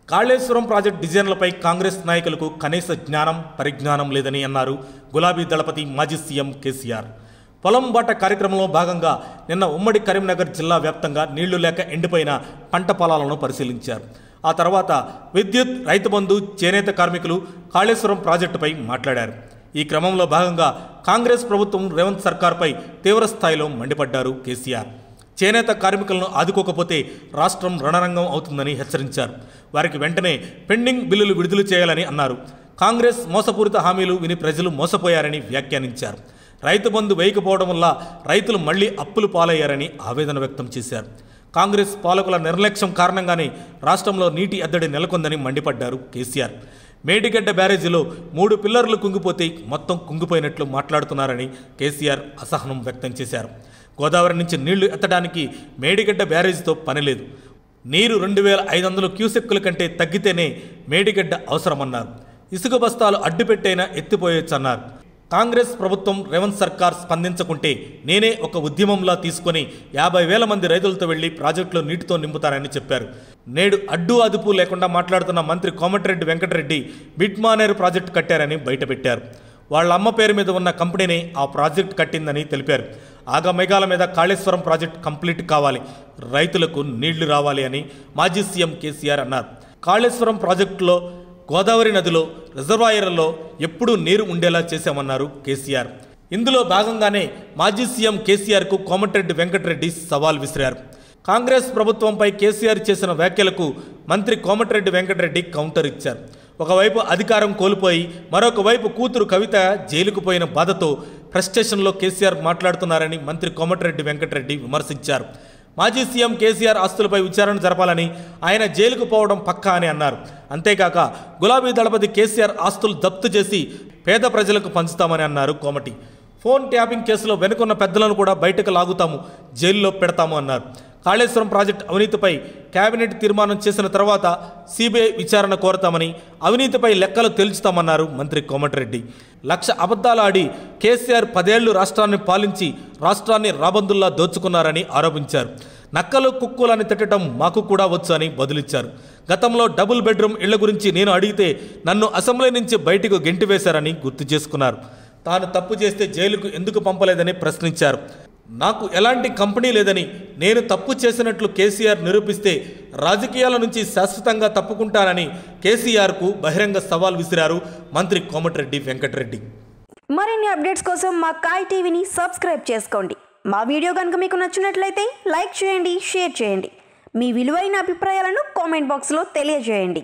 Kaleshwaram project డిజైన్లపై Congress నాయకులకు కనీస జ్ఞానం పరిజ్ఞానం లేదని అన్నారు గులాబీ దళపతి మాజీ సీఎం కేసీఆర్ పొలం బాట కార్యక్రమంలో భాగంగా నిన్న ఉమ్మడి కరీంనగర్ జిల్లా వ్యాప్తంగా నీళ్లు లేక ఎండిపోయిన పంట పొలాలను పరిశీలించారు ఆ తర్వాత విద్యుత్ రైతు బంధు చేనేత కార్మికులు కాళేశ్వరం ప్రాజెక్టుపై మాట్లాడారు ఈ క్రమంలో భాగంగా కాంగ్రెస్ ప్రభుత్వం రేవంత్ సర్కార్పై తీవ్రస్థాయిలో మండిపడ్డారు కేసీఆర్ చేనేత కార్మికులను ఆదుకోకపోతే రాష్ట్రం రణరంగం అవుతుందని హెచ్చరించారు వారికి వెంటనే పెండింగ్ బిల్లులు విడుదల చేయాలని అన్నారు కాంగ్రెస్ మోసపూరిత హామీలు విని ప్రజలు మోసపోయారని వ్యాఖ్యానించారు రైతు బంధు వేయకపోవడం వల్ల రైతులు మళ్లీ అప్పులు పాలయ్యారని ఆవేదన వ్యక్తం చేశారు కాంగ్రెస్ పాలకుల నిర్లక్ష్యం కారణంగానే రాష్ట్రంలో నీటి ఎద్దడి నెలకొందని మండిపడ్డారు కేసీఆర్ మేడిగడ్డ బ్యారేజీలో మూడు పిల్లర్లు కుంగిపోతే మొత్తం కుంగిపోయినట్లు మాట్లాడుతున్నారని కేసీఆర్ అసహనం వ్యక్తం చేశారు గోదావరి నుంచి నీళ్లు ఎత్తడానికి మేడిగడ్డ బ్యారేజీతో పనిలేదు నీరు రెండు వేల ఐదు వందల క్యూసెక్కుల కంటే తగ్గితేనే మేడిగడ్డ అవసరమన్నారు ఇసుక బస్తాలు అడ్డుపెట్టైనా ఎత్తిపోయొచ్చన్నారు కాంగ్రెస్ ప్రభుత్వం రేవంత్ సర్కార్ స్పందించకుంటే నేనే ఒక ఉద్యమంలా తీసుకొని యాభై వేల మంది రైతులతో వెళ్లి ప్రాజెక్టులో నీటితో నింపుతారని చెప్పారు నేడు అడ్డు అదుపు లేకుండా మాట్లాడుతున్న మంత్రి కోమటిరెడ్డి వెంకటరెడ్డి బిట్మానేరు ప్రాజెక్టు కట్టారని బయటపెట్టారు వాళ్ళ అమ్మ పేరు మీద ఉన్న కంపెనీనే ఆ ప్రాజెక్ట్ కట్టిందని తెలిపారు ఆగమేఘాల మీద కాళేశ్వరం ప్రాజెక్ట్ కంప్లీట్ కావాలి రైతులకు నీళ్లు రావాలి అని మాజీ సీఎం కేసీఆర్ అన్నారు కాళేశ్వరం ప్రాజెక్టులో గోదావరి నదిలో రిజర్వాయర్లలో ఎప్పుడూ నీరు ఉండేలా చేశామన్నారు కేసీఆర్ ఇందులో భాగంగానే మాజీ సీఎం కేసీఆర్కు కోమటిరెడ్డి వెంకటరెడ్డి సవాల్ విసిరారు కాంగ్రెస్ ప్రభుత్వంపై కేసీఆర్ చేసిన వ్యాఖ్యలకు మంత్రి కోమటిరెడ్డి వెంకటరెడ్డి కౌంటర్ ఇచ్చారు ఒకవైపు అధికారం కోల్పోయి మరొక వైపు కూతురు కవిత జైలుకు పోయిన బాధతో ఫ్రస్ట్రేషన్లో కేసీఆర్ మాట్లాడుతున్నారని మంత్రి కోమటిరెడ్డి వెంకటరెడ్డి విమర్శించారు మాజీ సీఎం కేసీఆర్ ఆస్తులపై విచారణ జరపాలని ఆయన జైలుకు పోవడం పక్కా అని అన్నారు అంతేకాక గులాబీ దళపతి కేసీఆర్ ఆస్తులు జప్తు చేసి పేద ప్రజలకు పంచుతామని అన్నారు కోమటి ఫోన్ ట్యాపింగ్ కేసులో వెనుకున్న పెద్దలను కూడా బయటకు లాగుతాము జైల్లో పెడతాము అన్నారు కాళేశ్వరం ప్రాజెక్టు అవినీతిపై కేబినెట్ తీర్మానం చేసిన తర్వాత సిబిఐ విచారణ కోరతామని అవినీతిపై లెక్కలు తేల్చుతామన్నారు మంత్రి కోమటిరెడ్డి లక్ష అబద్ధాలు ఆడి కేసీఆర్ పదేళ్లు రాష్ట్రాన్ని పాలించి రాష్ట్రాన్ని రాబందుల్లా దోచుకున్నారని ఆరోపించారు నక్కలు కుక్కులని తిట్టడం మాకు కూడా వచ్చు అని బదులిచ్చారు గతంలో డబుల్ బెడ్రూమ్ ఇళ్ల గురించి నేను అడిగితే నన్ను అసెంబ్లీ నుంచి బయటకు గెంటివేశారని గుర్తు చేసుకున్నారు తాను తప్పు చేస్తే జైలుకు ఎందుకు పంపలేదని ప్రశ్నించారు నాకు ఎలాంటి కంపెనీ లేదని నేను తప్పు చేసినట్లు కేసీఆర్ నిరూపిస్తే రాజకీయాల నుంచి శాశ్వతంగా తప్పుకుంటానని కేసీఆర్కు బహిరంగ సవాల్ విసిరారు మంత్రి కోమటిరెడ్డి వెంకటరెడ్డి మరిన్ని అప్డేట్స్ కోసం మా కాయ్ టీవీని సబ్స్క్రైబ్ చేసుకోండి మా వీడియో కనుక మీకు నచ్చినట్లయితే లైక్ చేయండి షేర్ చేయండి మీ విలువైన అభిప్రాయాలను కామెంట్ బాక్స్లో తెలియజేయండి